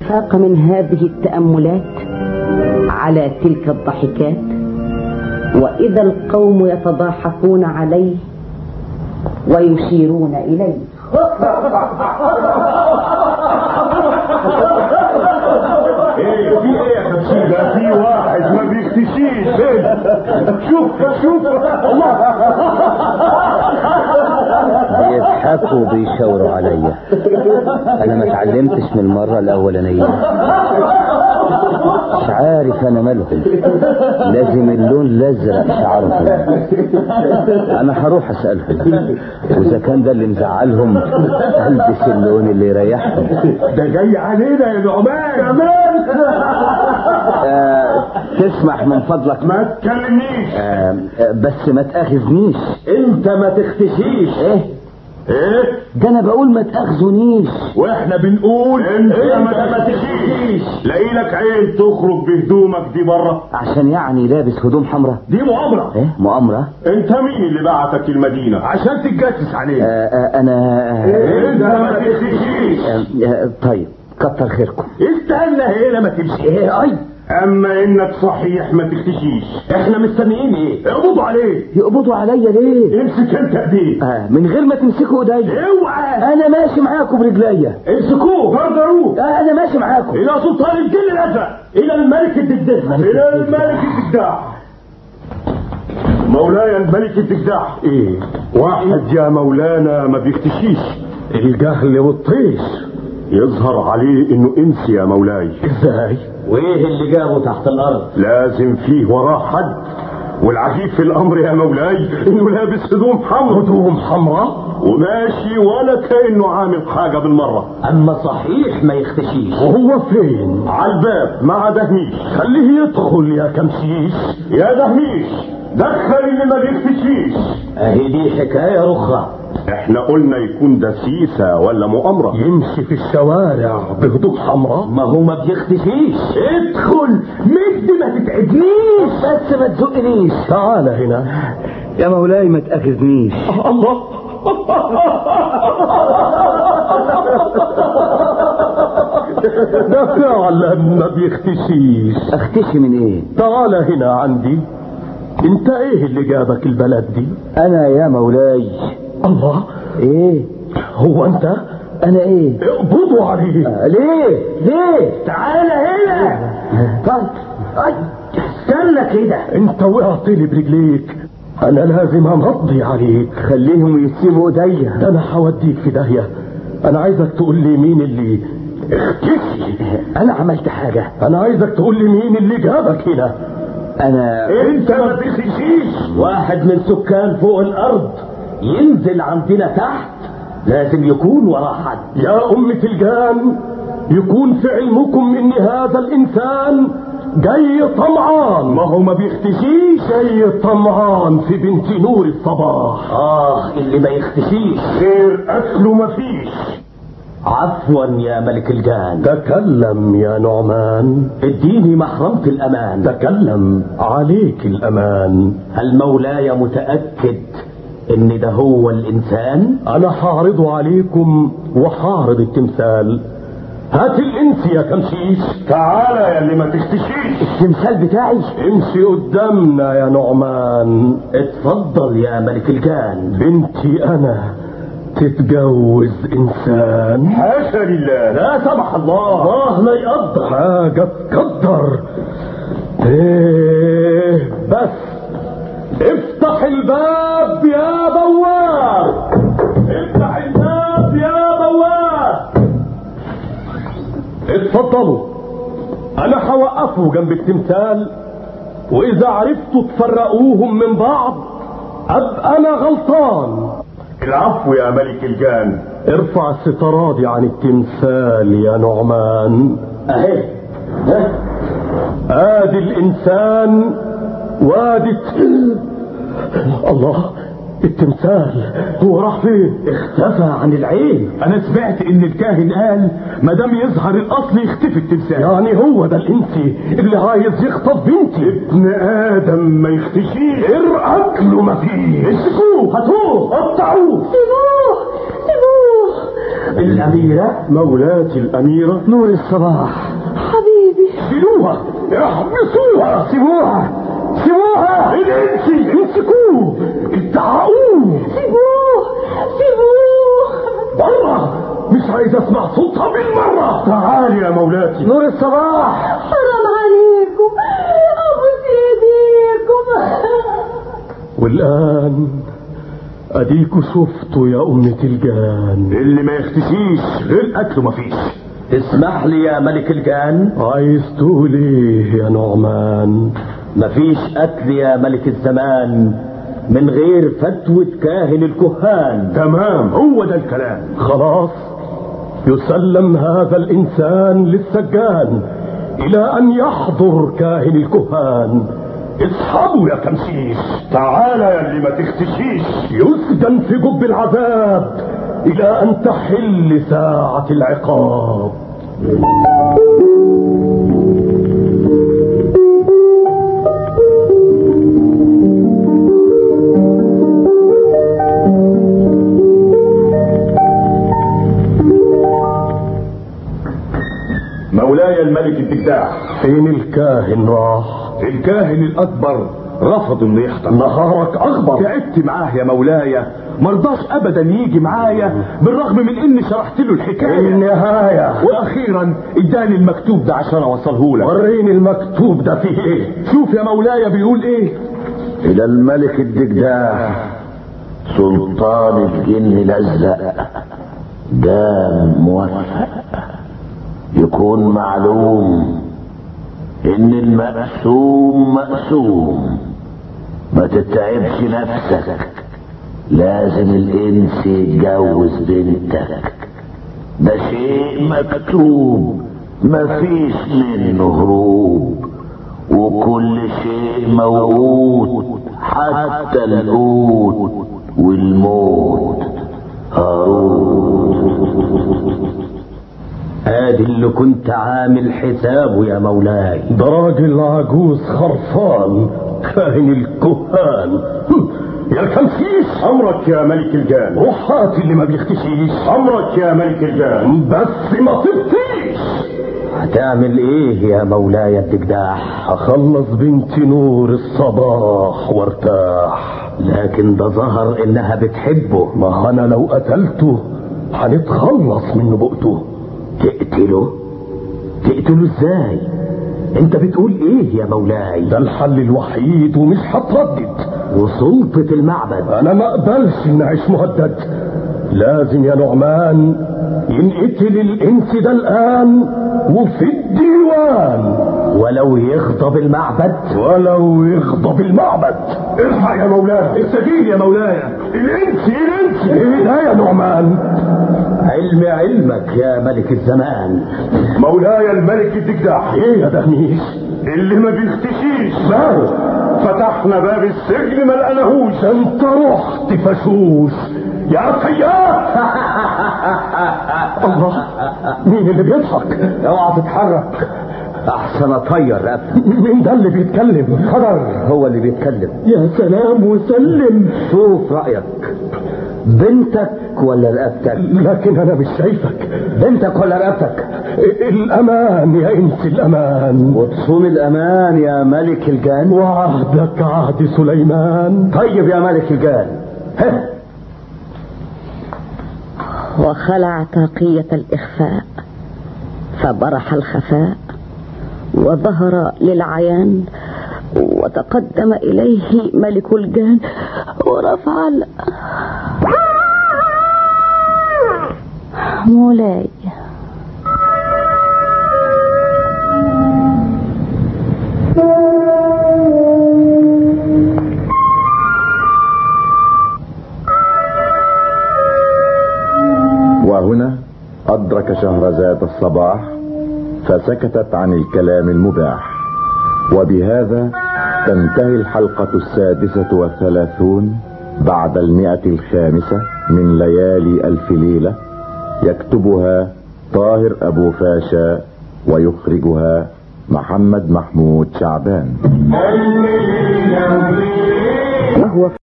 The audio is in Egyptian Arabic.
فاق من هذه التأملات على تلك الضحكات وإذا القوم يتضاحكون عليه ويشيرون إليه ايه في ايه يا كبشير ده في واحد ما بيختشيش فين شوف شوف الله بيضحكوا وبيشاوروا عليا انا ما اتعلمتش من المره الاولانيه مش عارف انا مالهم لازم اللون الازرق شعرهم انا هروح اسالهم واذا كان ده اللي مزعلهم البس اللون اللي يريحهم ده جاي علينا يا نعمان كمان آه تسمح من فضلك ما تكلمنيش آه آه، بس ما تاخذنيش انت ما تختشيش ايه ايه ده انا بقول ما تاخذنيش واحنا بنقول انت ما تختشيش لاقي لك عين تخرج بهدومك دي بره عشان يعني لابس هدوم حمراء دي مؤامره ايه مؤامره انت مين اللي بعتك المدينه عشان تتجسس آه عليه آه انا آه انت ما تختشيش آه آه طيب كتر خيركم استنى هنا ما تمشي ايه اي اما انك صحيح ما تختشيش احنا مستنيين ايه اقبضوا عليه يقبضوا عليا ليه امسك انت ايديه آه من غير ما تمسكوا ايديا اوعى انا ماشي معاكم برجليا امسكوه غرغروه آه انا ماشي معاكم الى سلطان الجن الازرق الى الملك الدجداج الى الملك الدجداج مولاي الملك الدجداج ايه واحد يا مولانا ما بيختشيش الجهل والطيش يظهر عليه انه انس يا مولاي ازاي وايه اللي جابه تحت الارض لازم فيه وراه حد والعجيب في الامر يا مولاي انه لابس هدوم حمراء هدوم حمراء وماشي ولا كانه عامل حاجه بالمره اما صحيح ما يختشيش وهو فين على الباب مع دهميش خليه يدخل يا كمشيش يا دهميش دخل اللي ما بيختشيش اهي دي حكايه اخرى احنا قلنا يكون دسيسة ولا مؤامرة يمشي في الشوارع بهدوم حمراء ما هو ما بيختشيش ادخل مد ما تتعبنيش بس ما تزقنيش تعال هنا يا مولاي ما تاخذنيش الله ده فعلا ما بيختشيش اختشي من ايه تعال هنا عندي انت ايه اللي جابك البلد دي انا يا مولاي الله ايه هو انت انا ايه اقبضوا عليه آه ليه ليه تعال هنا طيب أي. استنى كده انت وقعت لي برجليك انا لازم امضي عليك خليهم يسيبوا ايديا ده انا هوديك في داهيه انا عايزك تقول لي مين اللي اختفي انا عملت حاجه انا عايزك تقول لي مين اللي جابك هنا انا انت ما تخشيش واحد من سكان فوق الارض ينزل عندنا تحت لازم يكون وراه حد يا أمة الجان يكون في علمكم إن هذا الإنسان جاي طمعان ما هو ما بيختشيش جاي طمعان في بنت نور الصباح اه اللي ما يختشيش غير أكله مفيش عفوا يا ملك الجان تكلم يا نعمان اديني محرمة الامان تكلم عليك الأمان هل مولاي متأكد ان ده هو الانسان أنا حاعرضه عليكم وحاعرض التمثال هات الإنس يا كمشيش تعالى يا اللي ما تختشيش التمثال بتاعي امشي قدامنا يا نعمان اتفضل يا ملك الجان بنتي انا تتجوز انسان حاشا لله لا سمح الله الله لا يقدر حاجة تقدر ايه بس افتح الباب يا بواب افتح الباب يا بواب اتفضلوا انا هوقفه جنب التمثال واذا عرفتوا تفرقوهم من بعض ابقى انا غلطان العفو يا ملك الجان ارفع السترة دي عن التمثال يا نعمان اهي ها؟ ادي الانسان وادي الت- الله التمثال هو راح فين اختفى عن العين انا سمعت ان الكاهن قال ما دام يظهر الاصل يختفي التمثال يعني هو ده الانسي اللي عايز يخطف بنتي ابن ادم ما يختشيش اكله ما فيه امسكوه هاتوه قطعوه سيبوه سيبوه الأميرة مولاتي الأميرة نور الصباح حبيبي شيلوها احبسوها سيبوها سيبوها الانسي امسكوه اتعقوه سيبوه سيبوه برا مش عايز اسمع صوتها بالمرة تعالي يا مولاتي نور الصباح حرام عليكم ابوس ايديكم والآن أديكوا شفتوا يا أمة الجان اللي ما يختشيش غير اكله مفيش اسمح لي يا ملك الجان عايز تقول ايه يا نعمان مفيش قتل يا ملك الزمان من غير فتوى كاهن الكهان تمام هو ده الكلام خلاص يسلم هذا الإنسان للسجان إلى أن يحضر كاهن الكهان اصحابوا يا تمسيس تعالى يا اللي ما تختشيش يسجن في جب العذاب إلى أن تحل ساعة العقاب مولاي الملك الدجاح فين الكاهن راح الكاهن الاكبر رفض انه يحضر نهارك أخبر تعبت معاه يا مولاي مرضاش ابدا يجي معايا بالرغم من اني شرحت له الحكايه النهاية واخيرا اداني المكتوب ده عشان اوصله لك وريني المكتوب ده فيه ايه شوف يا مولاي بيقول ايه إلى الملك الدجداح سلطان الجن الأزرق ده موفق يكون معلوم إن المقسوم مقسوم ما تتعبش نفسك لازم الإنس يتجوز بنتك ده شيء مكتوب مفيش منه هروب وكل شيء موجود حتى القوت والموت هارون ادي اللي كنت عامل حسابه يا مولاي ده راجل عجوز خرفان كاهن الكهان هم، يا كمسيس امرك يا ملك الجان روحات اللي ما بيختشيش امرك يا ملك الجان بس ما تبتيش هتعمل ايه يا مولاي الدجداح اخلص بنتي نور الصباح وارتاح لكن ده ظهر انها بتحبه ما انا لو قتلته هنتخلص من نبوءته تقتله تقتله ازاي انت بتقول ايه يا مولاي ده الحل الوحيد ومش هتردد وسلطة المعبد انا ما اقبلش ان اعيش مهدد لازم يا نعمان ينقتل الانس ده الان وفي الديوان ولو يغضب المعبد ولو يغضب المعبد الحق يا مولاي استجيب يا مولاي الانس الانس ايه ده يا نعمان علم علمك يا ملك الزمان مولاي الملك الدجداح ايه يا دهميش اللي ما بيختشيش ماله فتحنا باب السجن ما لقناهوش انت رحت فشوش يا سياف الله مين اللي بيضحك اوعى تتحرك احسن اطير رقبتك مين ده اللي بيتكلم خضر هو اللي بيتكلم يا سلام وسلم شوف رايك بنتك ولا رقبتك لكن انا مش شايفك بنتك ولا رقبتك الامان يا انس الامان وتصون الامان يا ملك الجان وعهدك عهد سليمان طيب يا ملك الجان ها وخلع طاقية الإخفاء فبرح الخفاء وظهر للعيان وتقدم إليه ملك الجان ورفع ال... مولاي وهنا أدرك شهرزاد الصباح فسكتت عن الكلام المباح وبهذا تنتهي الحلقة السادسة والثلاثون بعد المئة الخامسة من ليالي ألف ليلة يكتبها طاهر أبو فاشا ويخرجها محمد محمود شعبان وهو